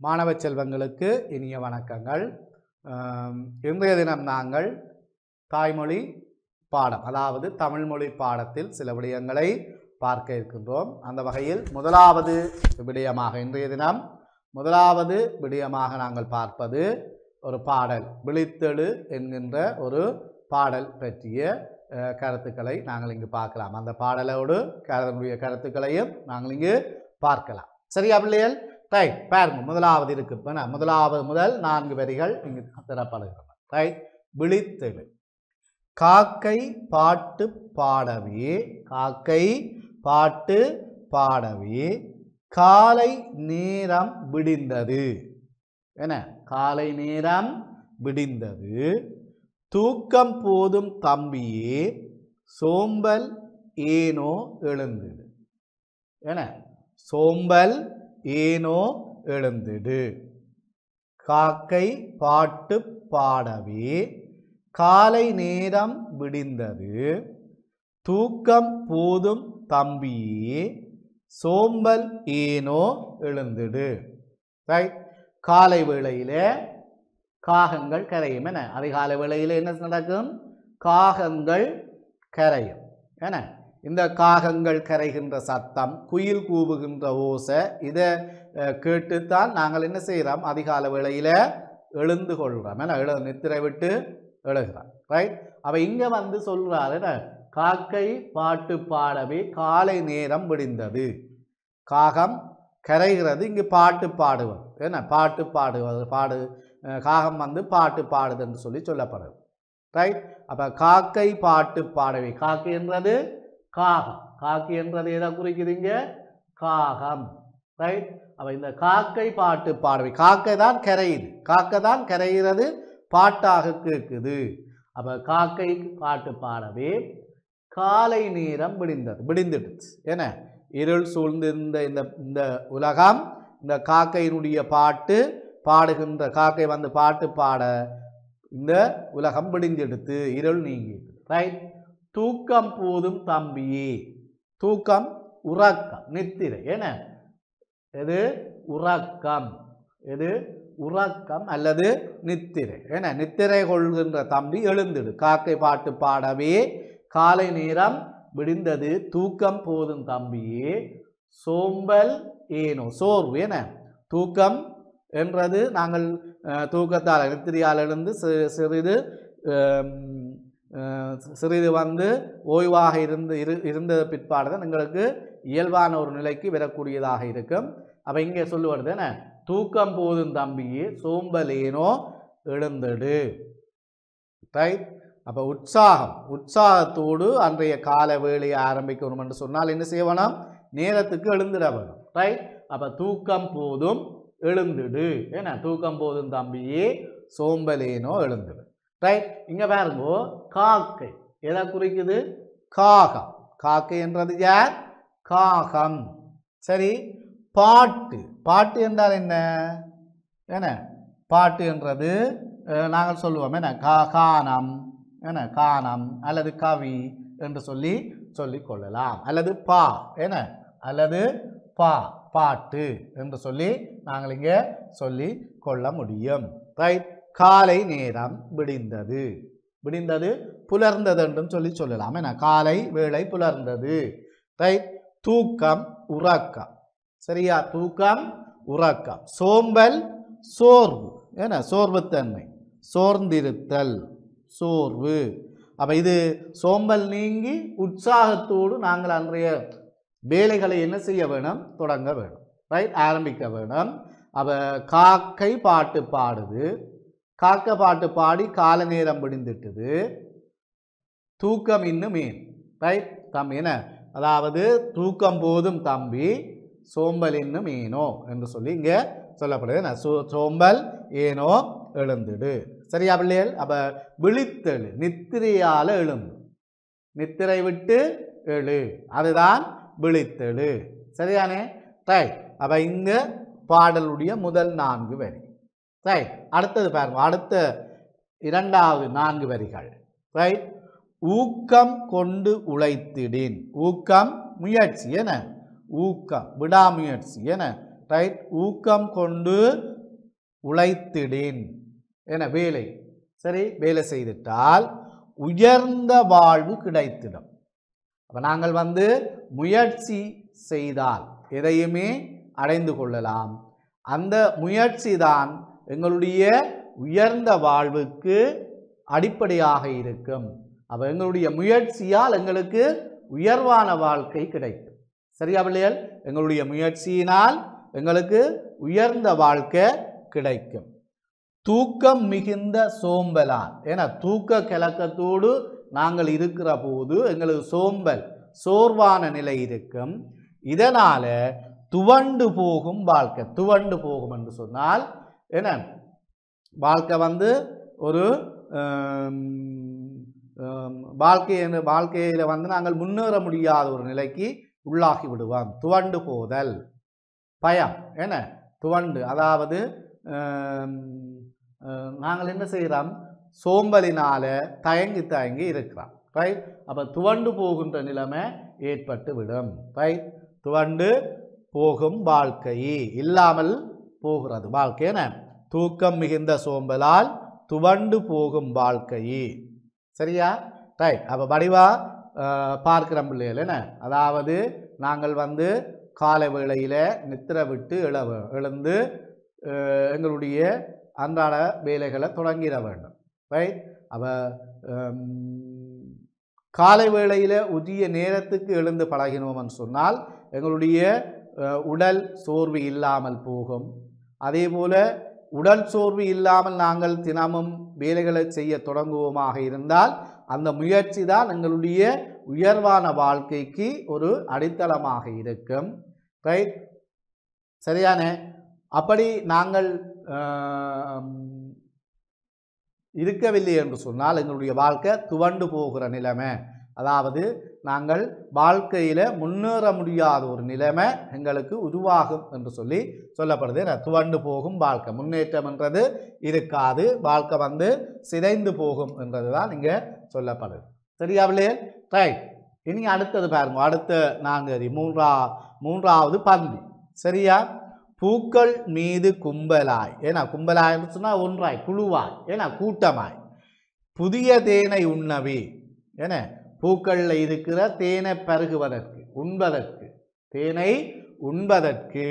மாணவ செல்வங்களுக்கு இனிய வணக்கங்கள் ஆம், இன்றைய தினம் நாங்கள் தாய்மொழி பாடம் அதாவது தமிழ் மொழி பாடத்தில் சில விடயங்களை பார்க்க இருக்கின்றோம் அந்த வகையில் முதலாவது விடயமாக இன்றைய தினம் முதலாவது விடயமாக நாங்கள் பார்ப்பது ஒரு பாடல் விழித்தெழு என்கின்ற ஒரு பாடல் பற்றிய அஹ், கருத்துக்களை நாங்கள் இங்கு பார்க்கலாம் அந்த பாடலோடு அதனுடைய கருத்துக்களையும் நாங்கள் இங்கு பார்க்கலாம் சரியா பிள்ளைகள் ரைட் பாருங்க முதலாவது இருக்கு என்ன, முதலாவது முதல் நான்கு வரிகள் இங்கு தரப்படுகின்றன ரைட் விழித்தெழு காக்கை பாட்டு பாடவே காக்கை பாட்டு பாடவே காலை நேரம் விடிந்தது என்ன காலை நேரம் விடிந்தது தூக்கம் போதும் தம்பியே சோம்பல் ஏனோ எழுந்தது என்ன சோம்பல் ஏனோ எழுந்திடு காக்கை பாட்டு பாடவே காலை நேரம் விடிந்தது தூக்கம் போதும் தம்பியே சோம்பல் ஏனோ எழுந்திடு ரைட் காலை வேளையிலே காகங்கள் கரையும் என்ன அதிகாலை வேளையில் என்ன நடக்கும் காகங்கள் கரையும் என்ன இந்த காகங்கள் கரைகின்ற சத்தம் குயில் கூவுகின்ற ஓசை இதை அஹ், கேட்டுத்தான் நாங்கள் என்ன செய்கிறோம் அதிகாலை வேளையில் எழுந்து கொள்கிறோம் என்ன எழு நித்திரை விட்டு எழுகிறோம் ரைட் அவ இங்கே வந்து சொல்கிறாரு என்ன காக்கை பாட்டு பாடவே காலை நேரம் விடிந்தது காகம் கரைகிறது இங்கு பாட்டு பாடுவது என்ன பாட்டு பாடுவது பாடு அஹ், காகம் வந்து பாட்டு பாடுது என்று சொல்லி சொல்லப்படுது ரைட் அப்போ காக்கை பாட்டு பாடவே காக்கை என்றது காகம் காக்கை என்றது எதை குறிக்குதுங்க காகம் ரைட் அப்போ இந்த காக்கை பாட்டு பாடவே காக்கை தான் கரையுது காக்கை தான் கரைகிறது பாட்டாக கேட்குது அப்போ காக்கை பாட்டு பாடவே காலை நேரம் விடிந்தது விடிந்துடுச்சு என்ன இருள் சூழ்ந்திருந்த இந்த இந்த உலகம் இந்த காக்கையினுடைய பாட்டு பாடுகின்ற காக்கை வந்து பாட்டு பாட இந்த உலகம் விடிஞ்செடுத்து இருள் நீங்கிட்டு ரைட் தூக்கம் போதும் தம்பியே தூக்கம் உறக்கம் நித்திரை என்ன எது உறக்கம் எது உறக்கம் அல்லது நித்திரை என்ன நித்திரை கொள்கின்ற தம்பி எழுந்திடு காக்கை பாட்டு பாடவே காலை நேரம் விடிந்தது தூக்கம் போதும் தம்பியே சோம்பல் ஏனோ சோர்வு என்ன தூக்கம் என்றது நாங்கள் அஹ், தூக்கத்தால் நித்திரியால் எழுந்து சி- சிறிது அம், அஹ், சிறிது வந்து ஓய்வாக இருந்து இரு இருந்த பிற்பாடு தான் எங்களுக்கு இயல்பான ஒரு நிலைக்கு வரக்கூடியதாக இருக்கும் அப்போ இங்கே சொல்லுவது என்ன தூக்கம் போதும் தம்பியே சோம்பலேனோ எழுந்திடு ரைட் அப்போ உற்சாகம் உற்சாகத்தோடு அன்றைய கால வேலையை ஆரம்பிக்கணும் என்று சொன்னால் என்ன செய்ய வேணும் நேரத்துக்கு எழுந்திட வேணும் ரைட் அப்போ தூக்கம் போதும் எழுந்திடு என்ன தூக்கம் போதும் தம்பியே சோம்பலேனோ எழுந்திடு ரைட் இங்கே பாருங்கோ காக்கை எதை குறிக்குது காகம் காக்கை என்றது யார் காகம் சரி பாட்டு பாட்டு என்றால் என்ன என்ன பாட்டு என்றது அஹ், நாங்கள் சொல்லுவோம் என்ன கா கானம் என்ன கானம் அல்லது கவி என்று சொல்லி சொல்லிக் கொள்ளலாம் அல்லது பா என்ன அல்லது பா பாட்டு என்று சொல்லி நாங்கள் இங்கே சொல்லி கொள்ள முடியும் ரைட் காலை நேரம் விடிந்தது விடிந்தது புலர்ந்தது என்றும் சொல்லி சொல்லலாம் என்ன காலை வேளை புலர்ந்தது ரைட் தூக்கம் உறக்கம் சரியா தூக்கம் உறக்கம் சோம்பல் சோர்வு என்ன சோர்வுத்தன்மை சோர்ந்திருத்தல் சோர்வு அப்போ இது சோம்பல் நீங்கி உற்சாகத்தோடு நாங்கள் அன்றைய வேலைகளை என்ன செய்ய வேணும் தொடங்க வேணும் ரைட் ஆரம்பிக்க வேணும் அப்போ காக்கை பாட்டு பாடுது காக்க பாட்டு பாடி கால நேரம் விடிந்துட்டுது தூக்கம் இன்னும் ஏன் ரைட் தம்பி என்ன அதாவது தூக்கம் போதும் தம்பி சோம்பல் இன்னும் ஏனோ என்று சொல்லி இங்கே சொல்லப்படுது என்ன சோ சோம்பல் ஏனோ எழுந்துடு சரியா பிள்ளைகள் அப்போ விழித்தெழு நித்திரையால் எழும்பு நித்திரை விட்டு எழு அதுதான் விழித்தெழு சரியானே ரைட் அப்போ இங்கே பாடலுடைய முதல் நான்கு வரி ரைட் அடுத்தது பாருங்க அடுத்த இரண்டாவது நான்கு வரிகள் ரைட் ஊக்கம் கொண்டு உழைத்திடின் ஊக்கம் முயற்சி என ஊக்கம் விடாமுயற்சி என ரைட் ஊக்கம் கொண்டு உழைத்திடின் என வேலை சரி வேலை செய்துட்டால் உயர்ந்த வாழ்வு கிடைத்திடும் அப்ப நாங்கள் வந்து முயற்சி செய்தால் எதையுமே அடைந்து கொள்ளலாம் அந்த முயற்சி தான் எங்களுடைய உயர்ந்த வாழ்வுக்கு அடிப்படையாக இருக்கும் அப்ப எங்களுடைய முயற்சியால் எங்களுக்கு உயர்வான வாழ்க்கை கிடைக்கும் சரியா பிள்ளைகள் எங்களுடைய முயற்சியினால் எங்களுக்கு உயர்ந்த வாழ்க்கை கிடைக்கும் தூக்கம் மிகுந்த சோம்பலால் ஏன்னா தூக்க கலக்கத்தோடு நாங்கள் இருக்கிற போது எங்களுக்கு சோம்பல் சோர்வான நிலை இருக்கும் இதனால துவண்டு போகும் வாழ்க்கை துவண்டு போகும் என்று சொன்னால் என்ன வாழ்க்கை வந்து ஒரு ஆம், ஆம், வாழ்க்கை வாழ்க்கையில் வந்து நாங்கள் முன்னேற முடியாத ஒரு நிலைக்கு உள்ளாகி விடுவோம் துவண்டு போதல் பயம் என்ன துவண்டு அதாவது ஆம், ஆஹ், நாங்கள் என்ன செய்கிறோம் சோம்பலினால தயங்கி தயங்கி இருக்கிறோம் ரைட் அப்போ துவண்டு போகின்ற நிலைமை ஏற்பட்டு விடும் ரைட் துவண்டு போகும் வாழ்க்கை இல்லாமல் போகிறது வாழ்க்கை என்ன தூக்கம் மிகுந்த சோம்பலால் துவண்டு போகும் வாழ்க்கை சரியா ரைட் அப்போ வடிவா ஆஹ், பார்க்கிறோம் பிள்ளைகள் என்ன அதாவது நாங்கள் வந்து காலை வேளையில் நித்திர விட்டு எழ வே- எழுந்து ஆஹ், எங்களுடைய அன்றாட வேலைகளை தொடங்கிட வேண்டும் ரைட் அப்போ காலை வேளையில் உரிய நேரத்துக்கு எழுந்து பழகினோம்னு சொன்னால் எங்களுடைய அஹ், உடல் சோர்வு இல்லாமல் போகும் அதே போல உடல் சோர்வு இல்லாமல் நாங்கள் தினமும் வேலைகளை செய்ய தொடங்குவோமாக இருந்தால் அந்த முயற்சி தான் எங்களுடைய உயர்வான வாழ்க்கைக்கு ஒரு அடித்தளமாக இருக்கும் ரைட் சரியானே அப்படி நாங்கள் ஆம், இருக்கவில்லை என்று சொன்னால் எங்களுடைய வாழ்க்கை துவண்டு போகிற நிலைமை அதாவது நாங்கள் வாழ்க்கையில் முன்னேற முடியாத ஒரு நிலைமை எங்களுக்கு உருவாகும் என்று சொல்லி சொல்லப்படுது என்ன, துவண்டு போகும் வாழ்க்கை முன்னேற்றம் என்றது இருக்காது வாழ்க்கை வந்து சிதைந்து போகும் என்றது தான் இங்கே சொல்லப்படுது சரியாவிலே ரைட் இனி அடுத்தது பாருங்க அடுத்த நான்கு மூன்றா மூன்றாவது பந்தி சரியா பூக்கள் மீது கும்பலாய் ஏன்னா கும்பலாய்னு சொன்னால் ஒன்றாய் குழுவாய் ஏன்னா கூட்டமாய் புதிய தேனை உண்ணவே ஏன்னா பூக்களில் இருக்கிற தேனை பருகுவதற்கு உண்பதற்கு தேனை உண்பதற்கு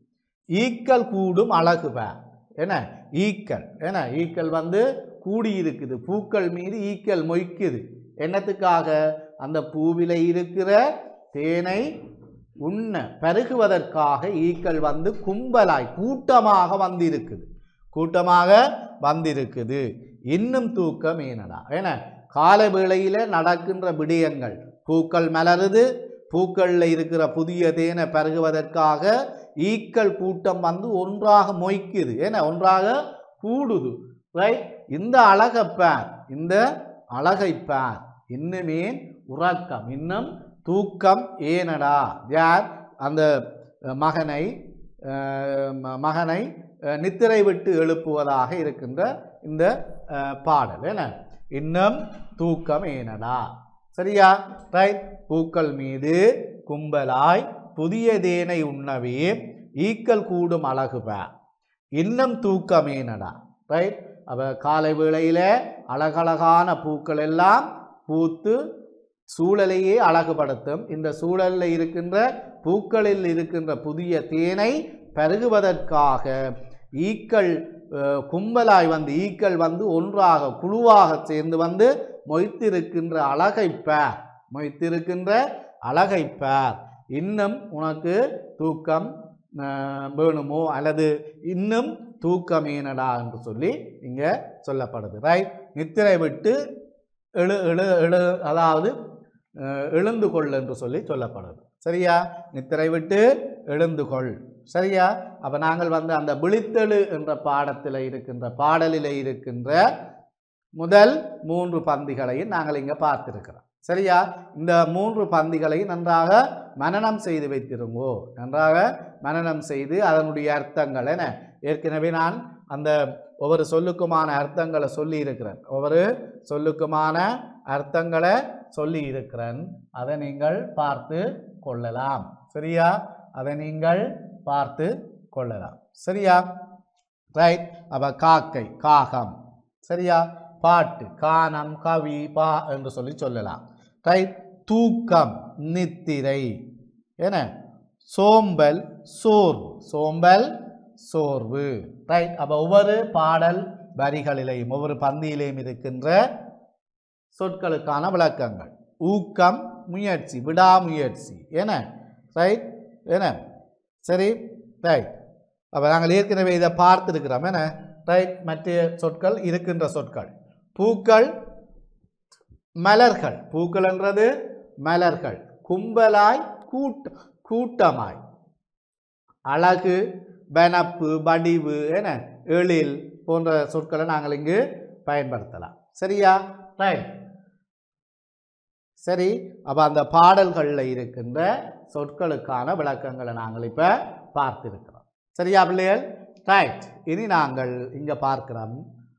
ஈக்கள் கூடும் அழகு பேர் என்ன ஈக்கள் ஏன்னா ஈக்கள் வந்து கூடி இருக்குது பூக்கள் மீது ஈக்கள் மொய்க்குது என்னத்துக்காக அந்த பூவில இருக்கிற தேனை உண்ண பருகுவதற்காக ஈக்கள் வந்து கும்பலாய் கூட்டமாக வந்திருக்குது கூட்டமாக வந்திருக்குது இன்னும் தூக்கம் ஏனடா ஏன்னா கால வேளையில நடக்கின்ற விடயங்கள் பூக்கள் மலருது பூக்களில் இருக்கிற புதிய தேனை பருகுவதற்காக ஈக்கள் கூட்டம் வந்து ஒன்றாக மொய்க்குது ஏன்னா ஒன்றாக கூடுது ரைட் இந்த அழகை பார் இந்த அழகை பார் இன்னுமே உறக்கம் இன்னும் தூக்கம் ஏனடா யார் அந்த அஹ், மகனை அஹ், ம- மகனை அஹ், நித்திரை விட்டு எழுப்புவதாக இருக்கின்ற இந்த அஹ், பாடல் என்ன இன்னும் தூக்கம் ஏனடா சரியா ரைட் பூக்கள் மீது கும்பலாய் புதிய தேனை உண்ணவே ஈக்கள் கூடும் அழகு பேர் இன்னும் தூக்கமேனடா ரைட் அவ காலை வேளையில அழகழகான பூக்கள் எல்லாம் பூத்து சூழலையே அழகுபடுத்தும் இந்த சூழலில் இருக்கின்ற பூக்களில் இருக்கின்ற புதிய தேனை பருகுவதற்காக ஈக்கள் அஹ், கும்பலாய் வந்து ஈக்கள் வந்து ஒன்றாக குழுவாக சேர்ந்து வந்து மொய்த்திருக்கின்ற அழகை பேர் மொய்த்திருக்கின்ற அழகை பேர் இன்னும் உனக்கு தூக்கம் அஹ், வேணுமோ அல்லது இன்னும் தூக்கம் ஏனடா என்று சொல்லி இங்கே சொல்லப்படுது ரைட் நித்திரை விட்டு எழு எழு எழு அதாவது அஹ், எழுந்து கொள் என்று சொல்லி சொல்லப்படுது சரியா நித்திரை விட்டு எழுந்து கொள் சரியா அப்போ நாங்கள் வந்து அந்த விழித்தெழு என்ற பாடத்தில் இருக்கின்ற பாடலில் இருக்கின்ற முதல் மூன்று பந்திகளையும் நாங்கள் இங்கே பார்த்திருக்கிறோம் சரியா இந்த மூன்று பந்திகளையும் நன்றாக மனனம் செய்து வைத்திருங்கோ நன்றாக மனனம் செய்து அதனுடைய அர்த்தங்கள் என ஏற்கனவே நான் அந்த ஒவ்வொரு சொல்லுக்குமான அர்த்தங்களை சொல்லி இருக்கிறேன் ஒவ்வொரு சொல்லுக்குமான அர்த்தங்களை சொல்லி இருக்கிறேன் அதை நீங்கள் பார்த்து கொள்ளலாம் சரியா அதை நீங்கள் பார்த்து கொள்ளலாம் சரியா ரைட் அப்போ காக்கை காகம் சரியா பாட்டு கானம் கவி பா என்று சொல்லி சொல்லலாம் ரைட் தூக்கம் நித்திரை என்ன சோம்பல் சோர்வு சோம்பல் சோர்வு ரைட் அப்போ ஒவ்வொரு பாடல் வரிகளிலேயும் ஒவ்வொரு பந்தியிலேயும் இருக்கின்ற சொற்களுக்கான விளக்கங்கள் ஊக்கம் முயற்சி விடாமுயற்சி என்ன ரைட் என்ன சரி ரைட் அப்போ நாங்கள் ஏற்கனவே இதை பார்த்துருக்கிறோம் என்ன ரைட் மற்ற சொற்கள் இருக்கின்ற சொற்கள் பூக்கள் மலர்கள் பூக்கள் என்றது மலர்கள் கும்பலாய் கூட்ட கூட்டமாய் அழகு வனப்பு வடிவு என எழில் போன்ற சொற்களை நாங்கள் இங்கு பயன்படுத்தலாம் சரியா ரைட் சரி அப்போ அந்த பாடல்களில் இருக்கின்ற சொற்களுக்கான விளக்கங்களை நாங்கள் இப்போ பார்த்திருக்கிறோம் சரியா பிள்ளைகள் ரைட் இனி நாங்கள் இங்கே பார்க்கிறோம்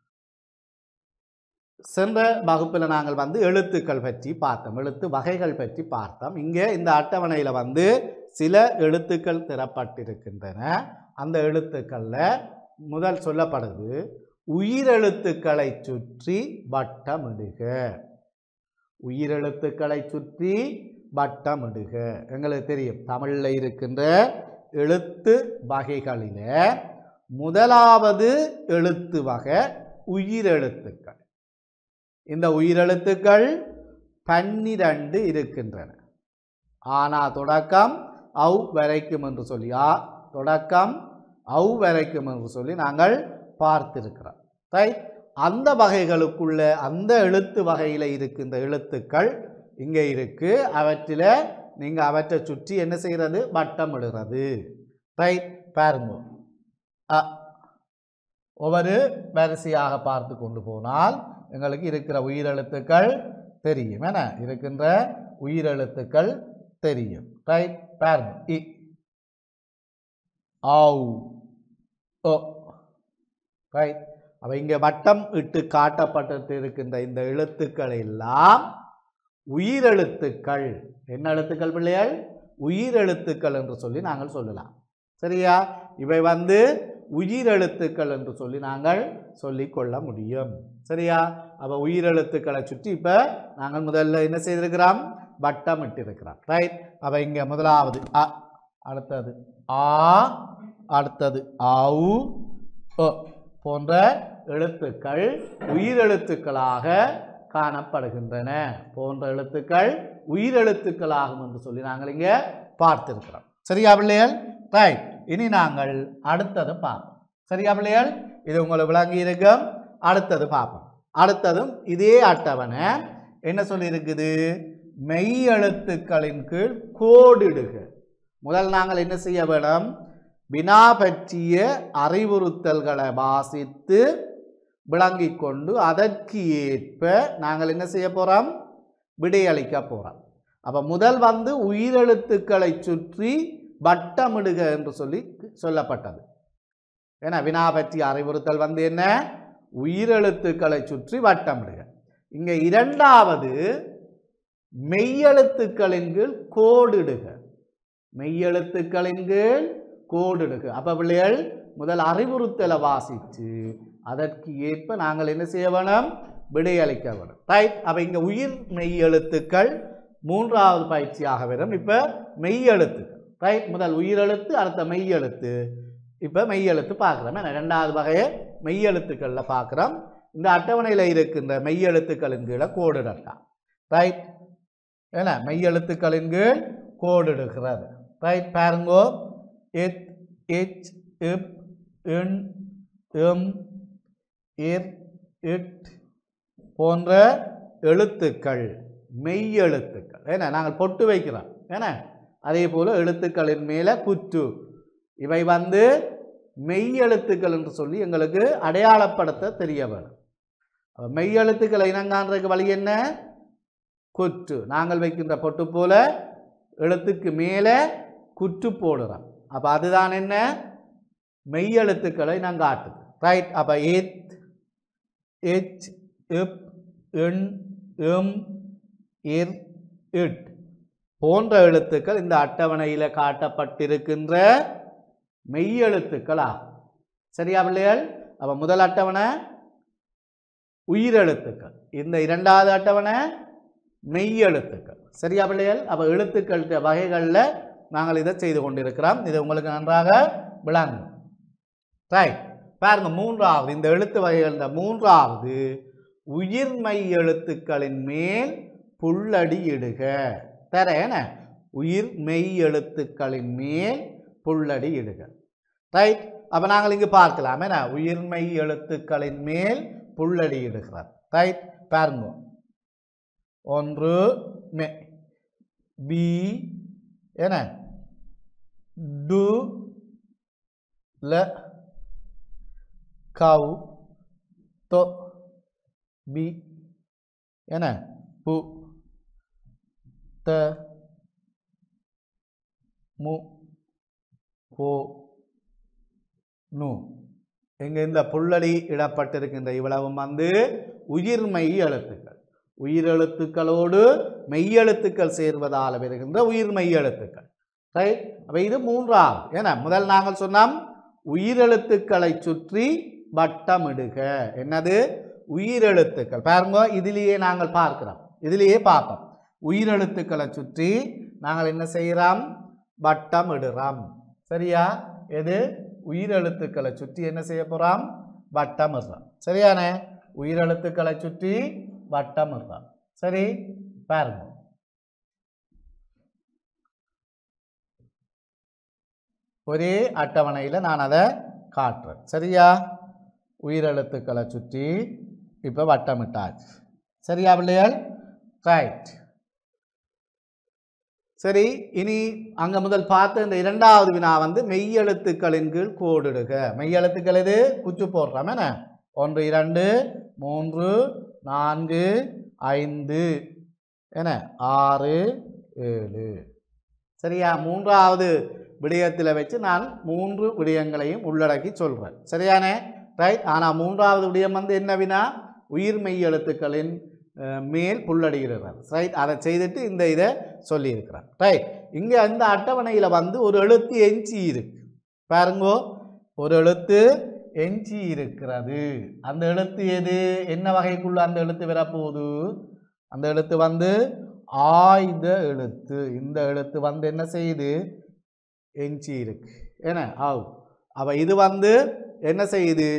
சென்ற வகுப்பில் நாங்கள் வந்து எழுத்துக்கள் பற்றி பார்த்தோம் எழுத்து வகைகள் பற்றி பார்த்தோம் இங்கே இந்த அட்டவணையில் வந்து சில எழுத்துக்கள் திறப்பட்டிருக்கின்றன அந்த எழுத்துக்களில் முதல் சொல்லப்படுது உயிரெழுத்துக்களை சுற்றி வட்டமிடுக உயிரெழுத்துக்களை சுற்றி வட்டமிடுக எங்களுக்கு தெரியும் தமிழில் இருக்கின்ற எழுத்து வகைகளில் முதலாவது எழுத்து வகை உயிரெழுத்துக்கள் இந்த உயிரெழுத்துக்கள் பன்னிரண்டு இருக்கின்றன ஆனா தொடக்கம் அவ் வரைக்கும் என்று சொல்லி ஆ தொடக்கம் அவ் வரைக்கும் என்று சொல்லி நாங்கள் பார்த்திருக்கிறோம் ரைட் அந்த வகைகளுக்குள்ள அந்த எழுத்து வகையில் இருக்கின்ற எழுத்துக்கள் இங்கே இருக்கு அவற்றில் நீங்கள் அவற்றை சுற்றி என்ன செய்கிறது வட்டமிடுறது ரைட் பாருங்க அ ஒவ்வொரு வரிசையாக பார்த்து கொண்டு போனால் எங்களுக்கு இருக்கிற உயிரெழுத்துக்கள் தெரியும் என இருக்கின்ற உயிரெழுத்துக்கள் தெரியும் ரைட் பாருங்க இ ஆவ் ஓ ரைட் அப்போ இங்கே வட்டம் இட்டு காட்டப்பட்டு இருக்கின்ற இந்த எழுத்துக்கள் எல்லாம் உயிரெழுத்துக்கள் என்ன எழுத்துக்கள் பிள்ளைகள் உயிரெழுத்துக்கள் என்று சொல்லி நாங்கள் சொல்லலாம் சரியா இவை வந்து உயிரெழுத்துக்கள் என்று சொல்லி நாங்கள் சொல்லிக்கொள்ள முடியும் சரியா அப்போ உயிரெழுத்துக்களை சுற்றி இப்போ நாங்கள் முதல்ல என்ன செய்திருக்கிறோம் வட்டம் இட்டிருக்கிறோம் ரைட் அப்போ இங்கே முதலாவது அ அடுத்தது ஆ அடுத்தது ஆவு ஒ போன்ற எழுத்துக்கள் உயிரெழுத்துக்களாக காணப்படுகின்றன போன்ற எழுத்துக்கள் உயிரெழுத்துக்களாகும் என்று சொல்லி நாங்கள் இங்கே பார்த்திருக்கிறோம் சரியா பிள்ளைகள் ரைட் இனி நாங்கள் அடுத்தது பார்ப்போம் சரியா பிள்ளைகள் இது உங்களுக்கு விளங்கி இருக்கும் அடுத்தது பார்ப்போம் அடுத்ததும் இதே அட்டவணை என்ன சொல்லியிருக்குது மெய் எழுத்துக்களின் கீழ் கோடிடுக முதல் நாங்கள் என்ன செய்ய வேணும் வினா பற்றிய அறிவுறுத்தல்களை வாசித்து விளங்கிக் கொண்டு அதற்கு ஏற்ப நாங்கள் என்ன செய்ய போகிறோம் விடையளிக்க போகிறோம் அப்போ முதல் வந்து உயிரெழுத்துக்களை சுற்றி வட்டமிடுக என்று சொல்லி சொல்லப்பட்டது ஏன்னா வினா பற்றிய அறிவுறுத்தல் வந்து என்ன உயிரெழுத்துக்களை சுற்றி வட்டமிடுக இங்கே இரண்டாவது மெய்யெழுத்துக்களின் கீழ் கோடிடுக மெய்யெழுத்துக்களின் கீழ் கோடிடுக அப்போ பிள்ளைகள் முதல் அறிவுறுத்தலை வாசித்து அதற்கு ஏற்ப நாங்கள் என்ன செய்ய வேணும் விடையளிக்க வேணும் ரைட் அப்போ இங்கே உயிர் மெய் எழுத்துக்கள் மூன்றாவது பயிற்சியாக வரும் இப்போ மெய் எழுத்துக்கள் ரைட் முதல் உயிரெழுத்து அடுத்த மெய் எழுத்து இப்போ மெய் எழுத்து பார்க்குறோம் என்ன ரெண்டாவது வகையை மெய் எழுத்துக்களில் பார்க்குறோம் இந்த அட்டவணையில் இருக்கின்ற மெய் எழுத்துக்களின் கீழே கோடிடலாம் ரைட் ஏன்னா மெய் எழுத்துக்களின் கீழ் கோடிடுகிறது ரைட் பாருங்கோ எத் எச் இப் இன் எம் இர் இட் போன்ற எழுத்துக்கள் மெய் எழுத்துக்கள் ஏன்னா நாங்கள் பொட்டு வைக்கிறோம் ஏன்னா அதே போல் எழுத்துக்களின் மேலே குற்று இவை வந்து மெய் எழுத்துக்கள் என்று சொல்லி எங்களுக்கு அடையாளப்படுத்த தெரிய வேணும் அப்ப மெய் எழுத்துக்களை இனங்காண்றதுக்கு வழி என்ன குற்று நாங்கள் வைக்கின்ற பொட்டு போல எழுத்துக்கு மேலே குற்று போடுறோம் அப்போ அதுதான் என்ன மெய் எழுத்துக்களை நாங்கள் காட்டுது ரைட் அப்போ ஏத் எச் இப் எண் எம் இர் இட் போன்ற எழுத்துக்கள் இந்த அட்டவணையில் காட்டப்பட்டிருக்கின்ற மெய்யெழுத்துக்கள் ஆகும் சரியா பிள்ளைகள் அப்ப முதல் அட்டவணை உயிரெழுத்துக்கள் இந்த இரண்டாவது அட்டவணை மெய்யெழுத்துக்கள் சரியா பிள்ளைகள் அப்ப எழுத்துக்கள் வகைகளில் நாங்கள் இதை செய்து கொண்டிருக்கிறோம் இது உங்களுக்கு நன்றாக விளங்கும் ரைட் பாருங்க மூன்றாவது இந்த எழுத்து வகைகள் இந்த மூன்றாவது உயிர்மெய் எழுத்துக்களின் மேல் புல்லடி இடுக தரேன உயிர் மெய் எழுத்துக்களின் மேல் புல்லடி இடுக ரைட் அப்ப நாங்கள் இங்கு பார்க்கலாம் என்ன உயிர்மெய் எழுத்துக்களின் மேல் புல்லடி இடுகிறார் ரைட் பாருங்க ஒன்று மெ பி என்ன டு ல கவு தொ பி என்ன பு த மு போ நு எங்க இந்த புல்லடி இடப்பட்டிருக்கின்ற இவ்வளவும் வந்து உயிர்மெய் எழுத்துக்கள் உயிரெழுத்துக்களோடு மெய்யெழுத்துக்கள் சேர்வதால் வருகின்ற உயிர்மெய் எழுத்துக்கள் ரைட் அப்ப இது மூன்றாவது ஏன்னா முதல் நாங்கள் சொன்னோம் உயிரெழுத்துக்களை சுற்றி வட்டமிடுக என்னது உயிரெழுத்துக்கள் பாருங்க இதிலேயே நாங்கள் பார்க்கிறோம் இதிலேயே பார்ப்போம் உயிரெழுத்துக்களை சுற்றி நாங்கள் என்ன செய்கிறோம் வட்டம் இடுறோம் சரியா எது உயிரெழுத்துக்களை சுற்றி என்ன செய்ய போறோம் வட்டம் இடுறோம் சரியானே உயிரெழுத்துக்களை சுற்றி வட்டம் இடுறோம் சரி பாருங்க ஒரே அட்டவணையில் நான் அதை காட்டுறேன் சரியா உயிரெழுத்துக்களை சுற்றி இப்போ வட்டமிட்டாச்சு சரியா பிள்ளைகள் ரைட் சரி இனி அங்க முதல் பார்த்த இந்த இரண்டாவது வினா வந்து மெய்யெழுத்துக்களின் கீழ் கோடிடுக மெய்யெழுத்துக்கள் எது குச்சு போடுறோம் என்ன ஒன்று இரண்டு மூன்று நான்கு ஐந்து என்ன ஆறு ஏழு சரியா மூன்றாவது விடயத்தில் வச்சு நான் மூன்று விடயங்களையும் உள்ளடக்கி சொல்றேன் சரியானே ரைட் ஆனால் மூன்றாவது விடயம் வந்து என்ன வினா உயிர் மெய் எழுத்துக்களின் அஹ், மேல் புல்லடிகிறது ரைட் அதை செய்துட்டு இந்த இதை சொல்லியிருக்கிறான் ரைட் இங்கே அந்த அட்டவணையில் வந்து ஒரு எழுத்து எஞ்சி இருக்கு பாருங்கோ ஒரு எழுத்து எஞ்சி இருக்கிறது அந்த எழுத்து எது என்ன வகைக்குள்ள அந்த எழுத்து வரப்போகுது அந்த எழுத்து வந்து ஆயுத எழுத்து இந்த எழுத்து வந்து என்ன செய்யுது எஞ்சி இருக்கு என்ன ஆவு அப்ப இது வந்து என்ன செய்யுது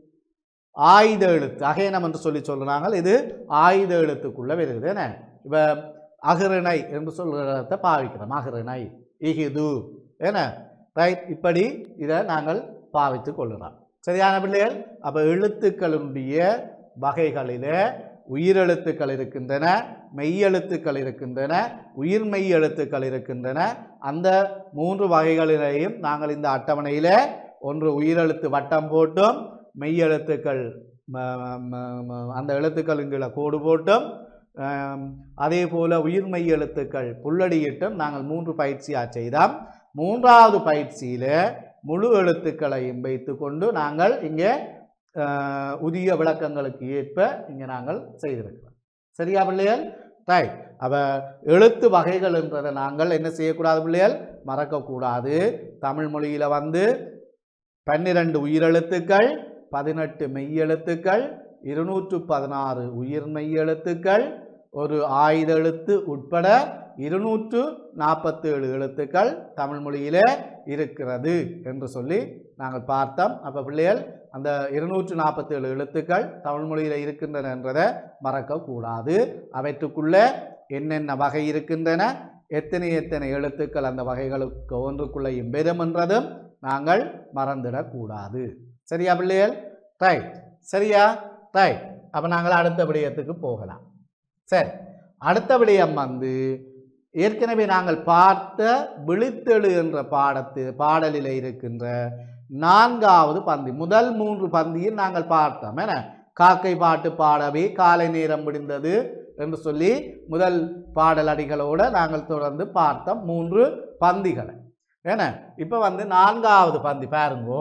ஆயுத எழுத்து அகைனம் என்று சொல்லி சொல்றாங்க இது ஆயுத எழுத்துக்குள்ள வருகிறது என்ன இப்ப அகிரணை என்று சொல்கிறத பாவிக்கிறோம் அகிரணை இஹிது என்ன ரைட் இப்படி இதை நாங்கள் பாவித்து கொள்கிறோம் சரியான பிள்ளைகள் அப்ப எழுத்துக்களுடைய வகைகளிலே உயிரெழுத்துக்கள் இருக்கின்றன மெய்யெழுத்துக்கள் இருக்கின்றன உயிர்மெய் எழுத்துக்கள் இருக்கின்றன அந்த மூன்று வகைகளிலேயும் நாங்கள் இந்த அட்டவணையில் ஒன்று உயிரெழுத்து வட்டம் போட்டும் மெய்யெழுத்துக்கள் ம- ம- ம- அந்த எழுத்துக்களுங்களை கோடு போட்டும் ஆம், அதே போல உயிர்மெய் எழுத்துக்கள் புல்லடியிட்டும் நாங்கள் மூன்று பயிற்சியாக செய்தோம் மூன்றாவது பயிற்சியில் முழு எழுத்துக்களையும் வைத்துக்கொண்டு நாங்கள் இங்கே ஆஹ், உரிய விளக்கங்களுக்கு ஏற்ப இங்கே நாங்கள் செய்திருக்கிறோம் சரியா பிள்ளைகள் ரைட் அப்ப எழுத்து வகைகள் என்றதை நாங்கள் என்ன செய்யக்கூடாது பிள்ளைகள் மறக்கக்கூடாது தமிழ் மொழியில் வந்து பன்னிரண்டு உயிரெழுத்துக்கள் பதினெட்டு மெய்யெழுத்துக்கள் இருநூற்று பதினாறு உயிர் மெய்யெழுத்துக்கள் ஒரு ஆயுத எழுத்து உட்பட இருநூற்று நாற்பத்தேழு எழுத்துக்கள் தமிழ் மொழியிலே இருக்கிறது என்று சொல்லி நாங்கள் பார்த்தோம் அப்போ பிள்ளைகள் அந்த இருநூற்று நாற்பத்தேழு எழுத்துக்கள் தமிழ் மொழியில் இருக்கின்றன என்றதை மறக்கக்கூடாது அவற்றுக்குள்ள என்னென்ன வகை இருக்கின்றன எத்தனை எத்தனை எழுத்துக்கள் அந்த வகைகளுக்கு ஒன்றுக்குள்ளேயும் பெறும் என்றதும் நாங்கள் மறந்துடக்கூடாது சரியா பிள்ளைகள் ரைட் சரியா ரைட் அப்போ நாங்கள் அடுத்த விடயத்துக்கு போகலாம் சரி அடுத்த விடயம் வந்து ஏற்கனவே நாங்கள் பார்த்த விழித்தெழு என்ற பாடத்து பாடலில் இருக்கின்ற நான்காவது பந்தி முதல் மூன்று பந்தியில் நாங்கள் பார்த்தோம் என காக்கை பாட்டு பாடவே காலை நேரம் முடிந்தது என்று சொல்லி முதல் பாடல் அடிகளோட நாங்கள் தொடர்ந்து பார்த்தோம் மூன்று பந்திகளை ஏன இப்போ வந்து நான்காவது பந்தி பாருங்கோ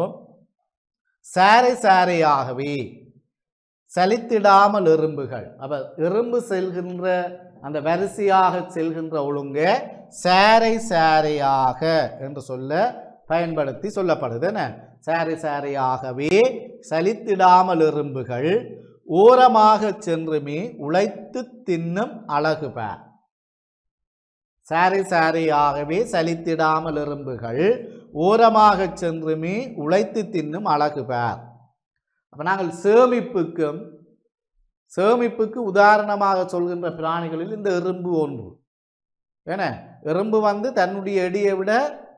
சாரை சாரையாகவே சலித்திடாமல் எறும்புகள் அப்ப எறும்பு செல்கின்ற அந்த வரிசையாக செல்கின்ற ஒழுங்க சாரை சாரையாக என்று சொல்ல பயன்படுத்தி சொல்லப்படுது என்ன சாரி சாரியாகவே சலித்திடாமல் எறும்புகள் ஓரமாக சென்றுமே உழைத்து தின்னும் அழகு பேர் சாரி சாரியாகவே சலித்திடாமல் எறும்புகள் ஓரமாக சென்றுமே உழைத்து தின்னும் அழகு பேர் அப்போ நாங்கள் சேமிப்புக்கும் சேமிப்புக்கு உதாரணமாக சொல்கின்ற பிராணிகளில் இந்த எறும்பு ஒன்று ஏன எறும்பு வந்து தன்னுடைய எடியை விட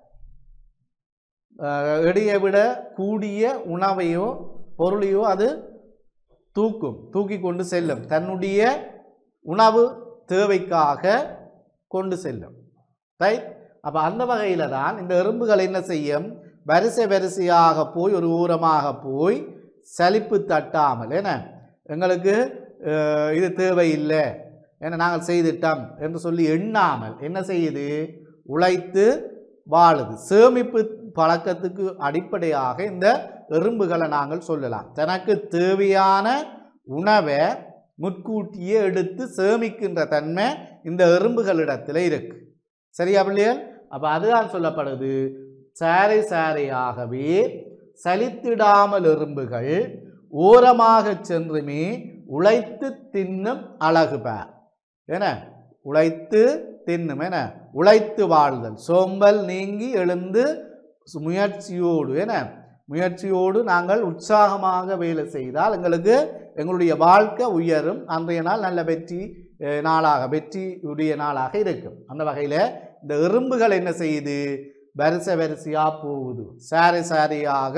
அஹ், எடியை விட கூடிய உணவையோ பொருளையோ அது தூக்கும் தூக்கி கொண்டு செல்லும் தன்னுடைய உணவு தேவைக்காக கொண்டு செல்லும் ரைட் அப்போ அந்த வகையில் தான் இந்த எறும்புகள் என்ன செய்யும் வரிசை வரிசையாக போய் ஒரு ஊரமாக போய் சலிப்பு தட்டாமல் என்ன எங்களுக்கு அஹ், இது தேவையில்லை ஏன்னா நாங்கள் செய்துட்டோம் என்று சொல்லி எண்ணாமல் என்ன செய்யுது உழைத்து வாழுது சேமிப்பு பழக்கத்துக்கு அடிப்படையாக இந்த எறும்புகளை நாங்கள் சொல்லலாம் தனக்கு தேவையான உணவை முற்கூட்டியே எடுத்து சேமிக்கின்ற தன்மை இந்த எறும்புகளிடத்தில் இருக்கு சரியா பிள்ளைகள் அப்போ அதுதான் சொல்லப்படுது சாரை சாரையாகவே சலித்திடாமல் எறும்புகள் ஓரமாக சென்றுமே உழைத்து தின்னும் அழகு பேர் என உழைத்து தின்னும் என உழைத்து வாழ்தல் சோம்பல் நீங்கி எழுந்து சு- முயற்சியோடு என முயற்சியோடு நாங்கள் உற்சாகமாக வேலை செய்தால் எங்களுக்கு எங்களுடைய வாழ்க்கை உயரும் அன்றைய நாள் நல்ல வெற்றி அஹ், நாளாக வெற்றி உடைய நாளாக இருக்கும் அந்த வகையில் இந்த எறும்புகள் என்ன செய்யுது வரிசை வரிசையாக போகுது சாரி சாரியாக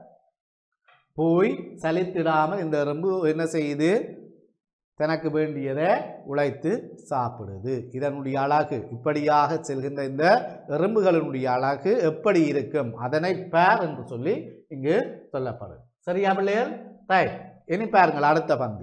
போய் சலித்திடாமல் இந்த எறும்பு என்ன செய்யுது தனக்கு வேண்டியதை உழைத்து சாப்பிடுது இதனுடைய அழகு இப்படியாக செல்கின்ற இந்த எறும்புகளினுடைய அழகு எப்படி இருக்கும் அதனை பேர் என்று சொல்லி இங்கு சொல்லப்படுது சரியா பிள்ளைகள் ரைட் இனி பாருங்கள் அடுத்த பந்தி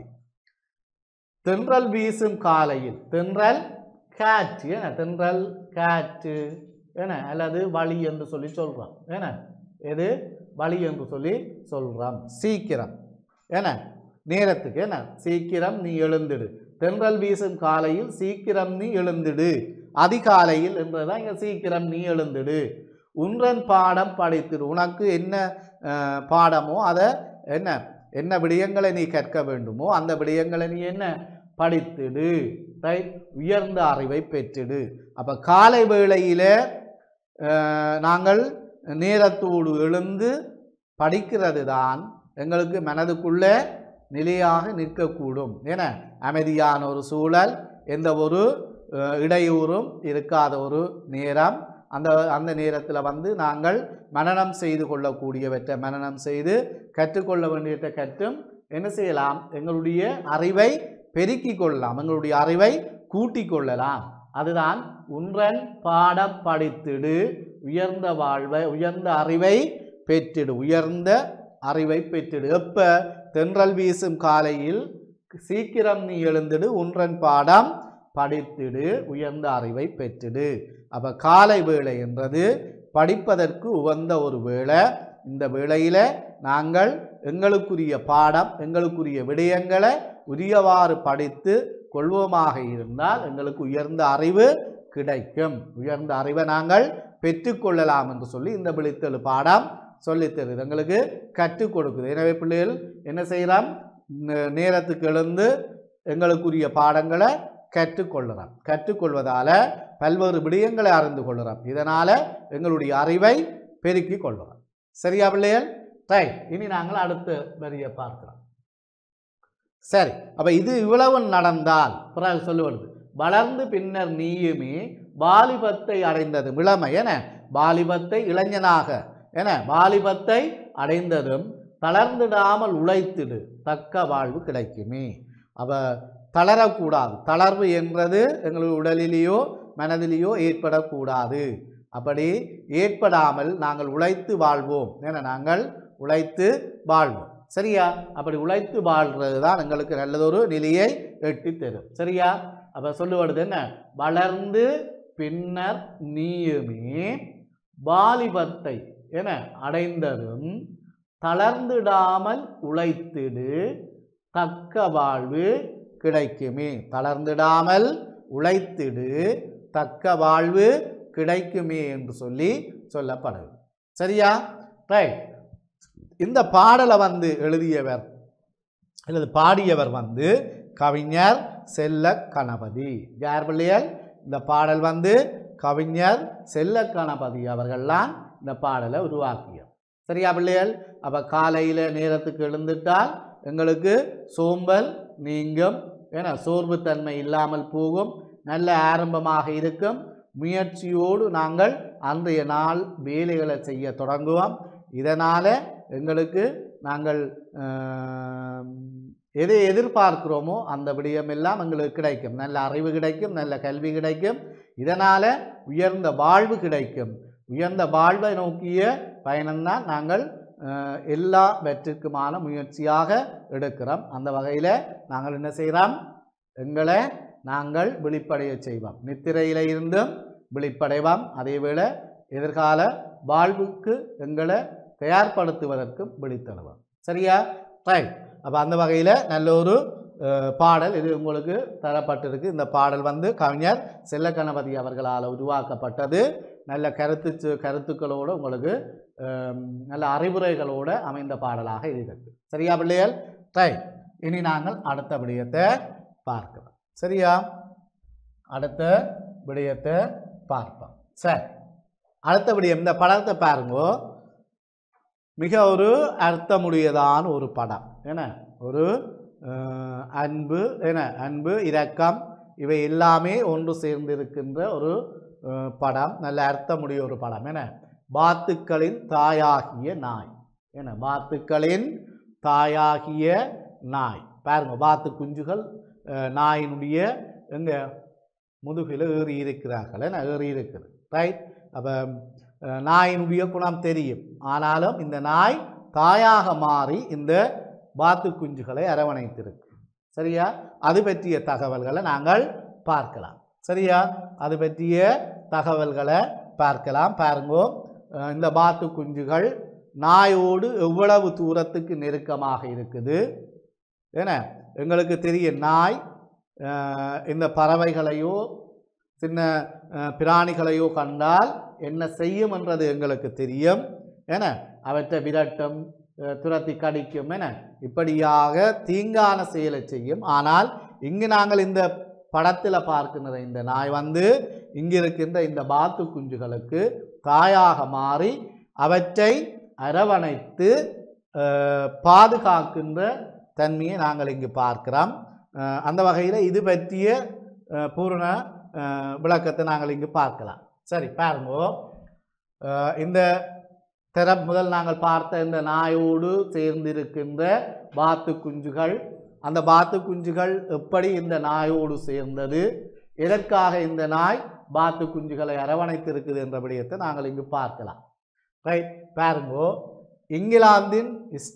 தென்றல் வீசும் காலையில் தென்றல் காற்று ஏன தென்றல் காற்று ஏன அல்லது வழி என்று சொல்லி சொல்றோம் ஏன எது வழி என்று சொல்லி சொல்றோம் சீக்கிரம் ஏன நேரத்துக்கு என்ன சீக்கிரம் நீ எழுந்திடு தென்றல் வீசும் காலையில் சீக்கிரம் நீ எழுந்திடு அதிகாலையில் என்றதான் இங்க சீக்கிரம் நீ எழுந்திடு உன்றன் பாடம் படித்திடு உனக்கு என்ன அஹ், பாடமோ அதை என்ன என்ன விடயங்களை நீ கற்க வேண்டுமோ அந்த விடயங்களை நீ என்ன படித்திடு ரைட் உயர்ந்த அறிவை பெற்றிடு அப்போ காலை வேளையில் நாங்கள் நேரத்தோடு எழுந்து படிக்கிறது தான் எங்களுக்கு மனதுக்குள்ளே நிலையாக நிற்கக்கூடும் என அமைதியான ஒரு சூழல் எந்த ஒரு அஹ், இடையூறும் இருக்காத ஒரு நேரம் அந்த அந்த நேரத்தில் வந்து நாங்கள் மனனம் செய்து கொள்ளக்கூடியவற்றை மனனம் செய்து கற்றுக்கொள்ள வேண்டியவற்றை கற்றும் என்ன செய்யலாம் எங்களுடைய அறிவை பெருக்கிக் கொள்ளலாம் எங்களுடைய அறிவை கூட்டிக் கொள்ளலாம் அதுதான் உன்றன் பாடம் படித்திடு உயர்ந்த வாழ்வை உயர்ந்த அறிவை பெற்றிடு உயர்ந்த அறிவை பெற்றிடு எப்ப தென்றல் வீசும் காலையில் சீக்கிரம் நீ எழுந்திடு உன்றன் பாடம் படித்திடு உயர்ந்த அறிவை பெற்றிடு அப்ப காலை வேளை என்றது படிப்பதற்கு உகந்த ஒரு வேளை இந்த வேளையில நாங்கள் எங்களுக்குரிய பாடம் எங்களுக்குரிய விடயங்களை உரியவாறு படித்து கொள்வோமாக இருந்தால் எங்களுக்கு உயர்ந்த அறிவு கிடைக்கும் உயர்ந்த அறிவை நாங்கள் பெற்றுக்கொள்ளலாம் என்று சொல்லி இந்த விழித்தெழு பாடம் சொல்லித் தருது எங்களுக்கு கற்றுக் கொடுக்குது எனவே பிள்ளைகள் என்ன செய்கிறோம் நே- நேரத்துக்கு எழுந்து எங்களுக்குரிய பாடங்களை கற்றுக்கொள்ளுறோம் கற்றுக்கொள்வதால பல்வேறு விடயங்களை அறிந்து கொள்ளுறோம் இதனால எங்களுடைய அறிவை பெருக்கிக் கொள்ளுறோம் சரியா பிள்ளைகள் ரைட் இனி நாங்கள் அடுத்த வரியை பார்க்கிறோம் சரி அப்ப இது இவ்வளவு நடந்தால் பிறகு சொல்லுவது வளர்ந்து பின்னர் நீயுமே வாலிபத்தை அடைந்தது இளமை என வாலிபத்தை இளைஞனாக என வாலிபத்தை அடைந்ததும் தளர்ந்திடாமல் உழைத்திடு தக்க வாழ்வு கிடைக்குமே அவ தளரக்கூடாது தளர்வு என்றது எங்களுடைய உடலிலேயோ மனதிலேயோ ஏற்படக்கூடாது அப்படி ஏற்படாமல் நாங்கள் உழைத்து வாழ்வோம் என நாங்கள் உழைத்து வாழ்வோம் சரியா அப்படி உழைத்து வாழ்றது தான் எங்களுக்கு நல்லதொரு நிலையை எட்டி தரும் சரியா அப்ப சொல்லுவது என்ன வளர்ந்து பின்னர் நீயுமே வாலிபத்தை என அடைந்ததும் தளர்ந்திடாமல் உழைத்திடு தக்க வாழ்வு கிடைக்குமே தளர்ந்திடாமல் உழைத்திடு தக்க வாழ்வு கிடைக்குமே என்று சொல்லி சொல்லப்படுது சரியா ரைட் இந்த பாடலை வந்து எழுதியவர் அல்லது பாடியவர் வந்து கவிஞர் செல்ல கணபதி யார் பிள்ளைகள் இந்த பாடல் வந்து கவிஞர் செல்ல கணபதி அவர்கள்லாம் இந்த பாடலை உருவாக்கியவர் சரியா பிள்ளைகள் அப்போ காலையில் நேரத்துக்கு எழுந்துட்டால் எங்களுக்கு சோம்பல் நீங்கும் ஏன்னா சோர்வுத்தன்மை இல்லாமல் போகும் நல்ல ஆரம்பமாக இருக்கும் முயற்சியோடு நாங்கள் அன்றைய நாள் வேலைகளை செய்ய தொடங்குவோம் இதனால் எங்களுக்கு நாங்கள் ஆம், எதை எதிர்பார்க்கிறோமோ அந்த விடயமெல்லாம் எங்களுக்கு கிடைக்கும் நல்ல அறிவு கிடைக்கும் நல்ல கல்வி கிடைக்கும் இதனால் உயர்ந்த வாழ்வு கிடைக்கும் உயர்ந்த வாழ்வை நோக்கிய பயணம்தான் நாங்கள் அஹ், எல்லாவற்றிற்குமான முயற்சியாக எடுக்கிறோம் அந்த வகையில் நாங்கள் என்ன செய்கிறோம் எங்களை நாங்கள் விழிப்படைய செய்வோம் நித்திரையில் இருந்தும் விழிப்படைவோம் அதேவேளை எதிர்கால வாழ்வுக்கு எங்களை தயார்படுத்துவதற்கும் விழித்தழுவோம் சரியா ரைட் அப்போ அந்த வகையில் நல்ல ஒரு அஹ், பாடல் இது உங்களுக்கு தரப்பட்டிருக்கு இந்த பாடல் வந்து கவிஞர் செல்லக்கணபதி அவர்களால் உருவாக்கப்பட்டது நல்ல கருத்து சு- கருத்துக்களோடு உங்களுக்கு அஹ், நல்ல அறிவுரைகளோடு அமைந்த பாடலாக இது இருக்கு சரியா பிள்ளைகள் ரைட் இனி நாங்கள் அடுத்த விடயத்தை பார்க்கலாம் சரியா அடுத்த விடயத்தை பார்ப்போம் சரி அடுத்த விடயம் இந்த படத்தை பாருங்கோ மிக ஒரு அர்த்தமுடையதான ஒரு படம் என்ன ஒரு அஹ், அன்பு என்ன அன்பு இரக்கம் இவை எல்லாமே ஒன்று சேர்ந்திருக்கின்ற ஒரு அஹ், படம் நல்ல அர்த்தமுடைய ஒரு படம் என்ன பாத்துக்களின் தாயாகிய நாய் என்ன பாத்துக்களின் தாயாகிய நாய் பாருங்க பாத்து குஞ்சுகள் அஹ், நாயினுடைய எங்க முதுகில் ஏறி இருக்கிறார்கள் என்ன ஏறி இருக்குது ரைட் அப்போ நாயினுடைய குணம் தெரியும் ஆனாலும் இந்த நாய் தாயாக மாறி இந்த பாத்து குஞ்சுகளை அரவணைத்திருக்கு சரியா அது பற்றிய தகவல்களை நாங்கள் பார்க்கலாம் சரியா அது பற்றிய தகவல்களை பார்க்கலாம் பாருங்கோ அஹ் இந்த பாத்து குஞ்சுகள் நாயோடு எவ்வளவு தூரத்துக்கு நெருக்கமாக இருக்குது ஏன்னா எங்களுக்கு தெரியும் நாய் அஹ் இந்த பறவைகளையோ சின்ன அஹ், பிராணிகளையோ கண்டால் என்ன செய்யும் என்றது எங்களுக்கு தெரியும் என அவற்றை விரட்டும் அஹ், துரத்தி கடிக்கும் என இப்படியாக தீங்கான செயலை செய்யும் ஆனால் இங்கு நாங்கள் இந்த படத்தில் பார்க்கின்ற இந்த நாய் வந்து இங்கு இருக்கின்ற இந்த பாத்து குஞ்சுகளுக்கு தாயாக மாறி அவற்றை அரவணைத்து அஹ், பாதுகாக்கின்ற தன்மையை நாங்கள் இங்கு பார்க்கிறோம் அஹ், அந்த வகையில் இது பற்றிய அஹ், பூரண அஹ், விளக்கத்தை நாங்கள் இங்கு பார்க்கலாம் சரி பாருங்கோ அஹ், இந்த திற முதல் நாங்கள் பார்த்த இந்த நாயோடு சேர்ந்திருக்கின்ற பாத்து குஞ்சுகள் அந்த பாத்து குஞ்சுகள் எப்படி இந்த நாயோடு சேர்ந்தது எதற்காக இந்த நாய் பாத்து குஞ்சுகளை அரவணைத்திருக்குது என்ற விடயத்தை நாங்கள் இங்கு பார்க்கலாம் ரைட் பாருங்கோ இங்கிலாந்தின்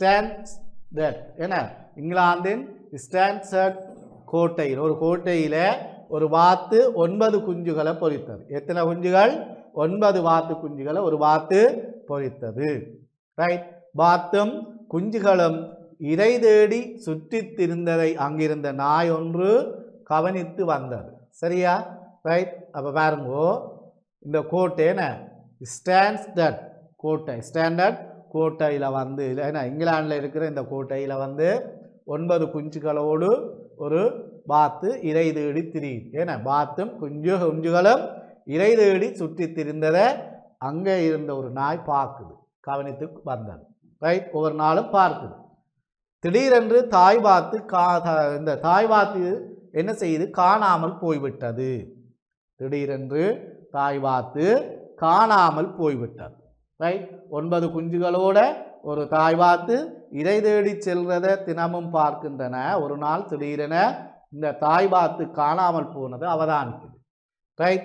ஸ்டான்ஸ்டட் என்ன இங்கிலாந்தின் ஸ்டான்சர்ட் கோட்டையில் ஒரு கோட்டையில் ஒரு வாத்து ஒன்பது குஞ்சுகளை பொறித்தது எத்தனை குஞ்சுகள் ஒன்பது வாத்து குஞ்சுகளை ஒரு வாத்து பொறித்தது ரைட் வாத்தும் குஞ்சுகளும் இறை தேடி சுற்றித் திரிந்ததை அங்கிருந்த நாய் ஒன்று கவனித்து வந்தது சரியா ரைட் அப்போ பாருங்கோ இந்த கோட்டை என்ன ஸ்டான்ஸ்டட் கோட்டை ஸ்டாண்டர்ட் கோட்டையில் வந்து இல்லை என்ன இங்கிலாந்தில் இருக்கிற இந்த கோட்டையில் வந்து ஒன்பது குஞ்சுகளோடு ஒரு பாத்து இறை தேடி திரியுது ஏன்னா பாத்தும் குஞ்சு குஞ்சுகளும் இறை தேடி சுற்றி திரிந்ததை அங்கே இருந்த ஒரு நாய் பார்க்குது கவனித்து வந்தது ரைட் ஒவ்வொரு நாளும் பார்க்குது திடீரென்று தாய் பாத்து கா த- இந்த தாய் பாத்து என்ன செய்யுது காணாமல் போய்விட்டது திடீரென்று தாய் பாத்து காணாமல் போய்விட்டது ரைட் ஒன்பது குஞ்சுகளோட ஒரு தாய் பாத்து இறை தேடி செல்றதை தினமும் பார்க்கின்றன ஒரு நாள் திடீரென இந்த தாய் பாத்து காணாமல் போனது அவதானிக்குது ரைட்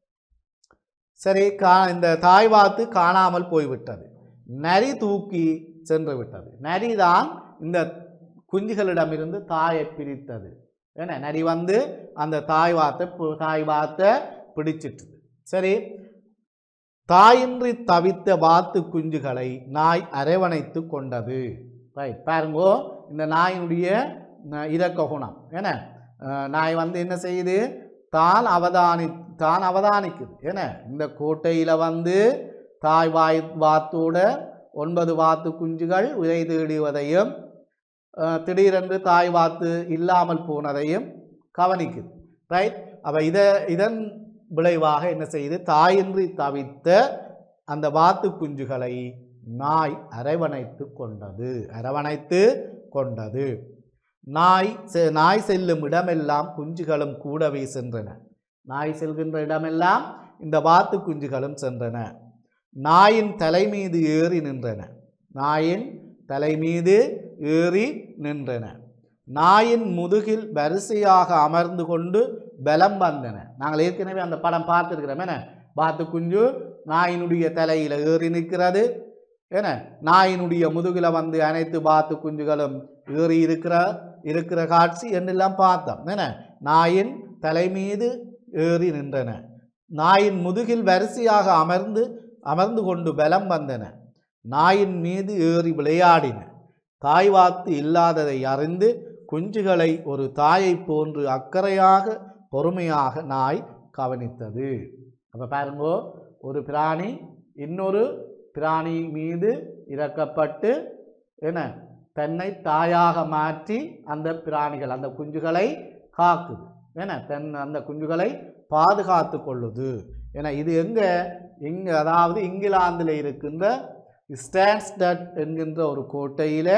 சரி கா இந்த தாய் பாத்து காணாமல் போய்விட்டது நரி தூக்கி சென்று விட்டது நரி தான் இந்த குஞ்சுகளிடமிருந்து தாயை பிரித்தது ஏன்னா நரி வந்து அந்த தாய் வாத்தை பு- தாய் வாத்தை பிடிச்சிட்டுது சரி தாயின்றி தவித்த வாத்து குஞ்சுகளை நாய் அரவணைத்து கொண்டது ரைட் பாருங்கோ இந்த நாயினுடைய ந- இரக்க குணம் என்ன அஹ், நாய் வந்து என்ன செய்யுது தான் அவதானி தான் அவதானிக்குது என்ன இந்த கோட்டையில் வந்து தாய் வாய் வாத்தோட ஒன்பது வாத்து குஞ்சுகள் உரை தேடுவதையும் அஹ், திடீரென்று தாய் வாத்து இல்லாமல் போனதையும் கவனிக்குது ரைட் அப்போ இதை இதன் விளைவாக என்ன செய்யுது தாயின்றி தவித்த அந்த வாத்து குஞ்சுகளை நாய் அரவணைத்து கொண்டது அரவணைத்து கொண்டது நாய் செ- நாய் செல்லும் இடமெல்லாம் குஞ்சுகளும் கூடவே சென்றன நாய் செல்கின்ற இடமெல்லாம் இந்த வாத்து குஞ்சுகளும் சென்றன நாயின் தலை மீது ஏறி நின்றன நாயின் தலை மீது ஏறி நின்றன நாயின் முதுகில் வரிசையாக அமர்ந்து கொண்டு பலம் வந்தன நாங்கள் ஏற்கனவே அந்த படம் பார்த்துருக்கிறோம் என்ன வாத்து குஞ்சு நாயினுடைய தலையில் ஏறி நிற்கிறது என்ன நாயினுடைய முதுகில் வந்து அனைத்து வாத்து குஞ்சுகளும் ஏறி இருக்கிற இருக்கிற காட்சி என்றெல்லாம் பார்த்தோம் என்ன நாயின் தலை மீது ஏறி நின்றன நாயின் முதுகில் வரிசையாக அமர்ந்து அமர்ந்து கொண்டு பலம் வந்தன நாயின் மீது ஏறி விளையாடின தாய் வாத்து இல்லாததை அறிந்து குஞ்சுகளை ஒரு தாயைப் போன்று அக்கறையாக பொறுமையாக நாய் கவனித்தது அப்போ பாருங்கோ ஒரு பிராணி இன்னொரு பிராணி மீது இறக்கப்பட்டு என்ன தன்னை தாயாக மாற்றி அந்த பிராணிகள் அந்த குஞ்சுகளை காக்குது என்ன தன் அந்த குஞ்சுகளை பாதுகாத்து கொள்ளுது ஏன்னா இது எங்கே இங்கே அதாவது இங்கிலாந்தில் இருக்கின்ற ஸ்டான்ஸ்டட் என்கின்ற ஒரு கோட்டையிலே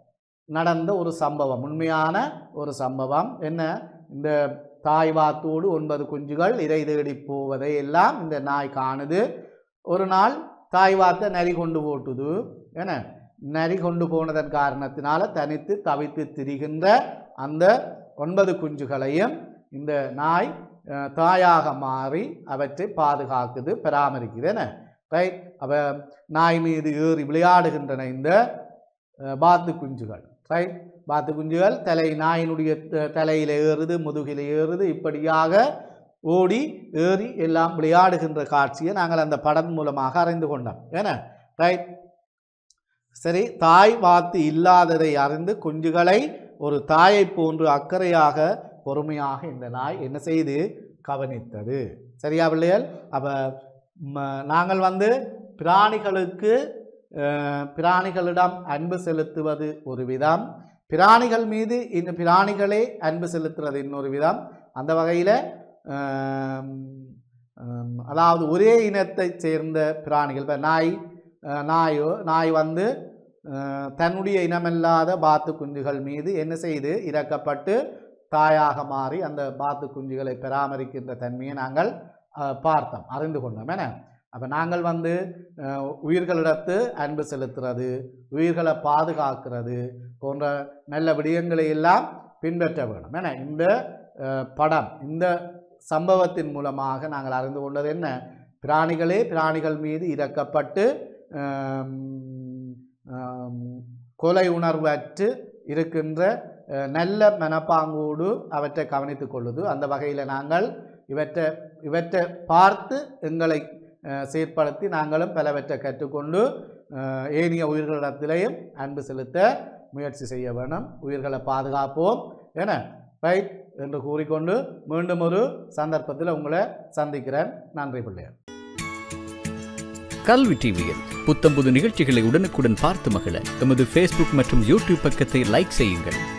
நடந்த ஒரு சம்பவம் உண்மையான ஒரு சம்பவம் என்ன இந்த தாய் வாத்தோடு ஒன்பது குஞ்சுகள் இறை தேடி போவதை எல்லாம் இந்த நாய் காணுது ஒரு நாள் தாய் வாத்தை நரி கொண்டு போட்டுது என்ன நரி கொண்டு போனதன் காரணத்தினால தனித்து தவித்து திரிகின்ற அந்த ஒன்பது குஞ்சுகளையும் இந்த நாய் அஹ், தாயாக மாறி அவற்றை பாதுகாக்குது பராமரிக்குது என்ன ரைட் அவ நாய் மீது ஏறி விளையாடுகின்றன இந்த அஹ், பாத்து குஞ்சுகள் ரைட் பாத்து குஞ்சுகள் தலை நாயினுடைய த- தலையில ஏறுது முதுகில ஏறுது இப்படியாக ஓடி ஏறி எல்லாம் விளையாடுகின்ற காட்சியை நாங்கள் அந்த படம் மூலமாக அறிந்து கொண்டோம் ஏன்னா ரைட் சரி தாய் வாத்து இல்லாததை அறிந்து குஞ்சுகளை ஒரு தாயைப் போன்று அக்கறையாக பொறுமையாக இந்த நாய் என்ன செய்து கவனித்தது சரியா பிள்ளைகள் அப்போ நாங்கள் வந்து பிராணிகளுக்கு அஹ், பிராணிகளிடம் அன்பு செலுத்துவது ஒரு விதம் பிராணிகள் மீது இந்த பிராணிகளே அன்பு செலுத்துறது இன்னொரு விதம் அந்த வகையில் அதாவது ஒரே இனத்தைச் சேர்ந்த பிராணிகள் இப்போ நாய் அஹ், நாயோ நாய் வந்து அஹ், தன்னுடைய இனமில்லாத பாத்து குஞ்சுகள் மீது என்ன செய்து இறக்கப்பட்டு தாயாக மாறி அந்த பாத்து குஞ்சுகளை பராமரிக்கின்ற தன்மையை நாங்கள் அஹ், பார்த்தோம் அறிந்து கொண்டோம் என அப்போ நாங்கள் வந்து அஹ், உயிர்களிடத்து அன்பு செலுத்துறது உயிர்களை பாதுகாக்கிறது போன்ற நல்ல விடயங்களை எல்லாம் பின்பற்ற வேணும் என இந்த அஹ், படம் இந்த சம்பவத்தின் மூலமாக நாங்கள் அறிந்து கொண்டது என்ன பிராணிகளே பிராணிகள் மீது இறக்கப்பட்டு ஆம், ஆம், கொலை உணர்வற்று இருக்கின்ற அஹ், நல்ல மனப்பாங்கோடு அவற்றை கவனித்துக் கொள்ளுது அந்த வகையில் நாங்கள் இவற்றை இவற்றை பார்த்து எங்களை அஹ், செயற்படுத்தி நாங்களும் பலவற்றை கற்றுக்கொண்டு அஹ், ஏனைய உயிர்களிடத்திலேயும் அன்பு செலுத்த முயற்சி செய்ய வேணும் உயிர்களை பாதுகாப்போம் என ரைட் என்று கூறிக்கொண்டு மீண்டும் ஒரு சந்தர்ப்பத்தில் உங்களை சந்திக்கிறேன் நன்றி பிள்ளையர் கல்வி டிவியில் புத்தம்புது நிகழ்ச்சிகளை உடனுக்குடன் பார்த்து மகிழ எமது ஃபேஸ்புக் மற்றும் யூடியூப் பக்கத்தை லைக் செய்யுங்கள்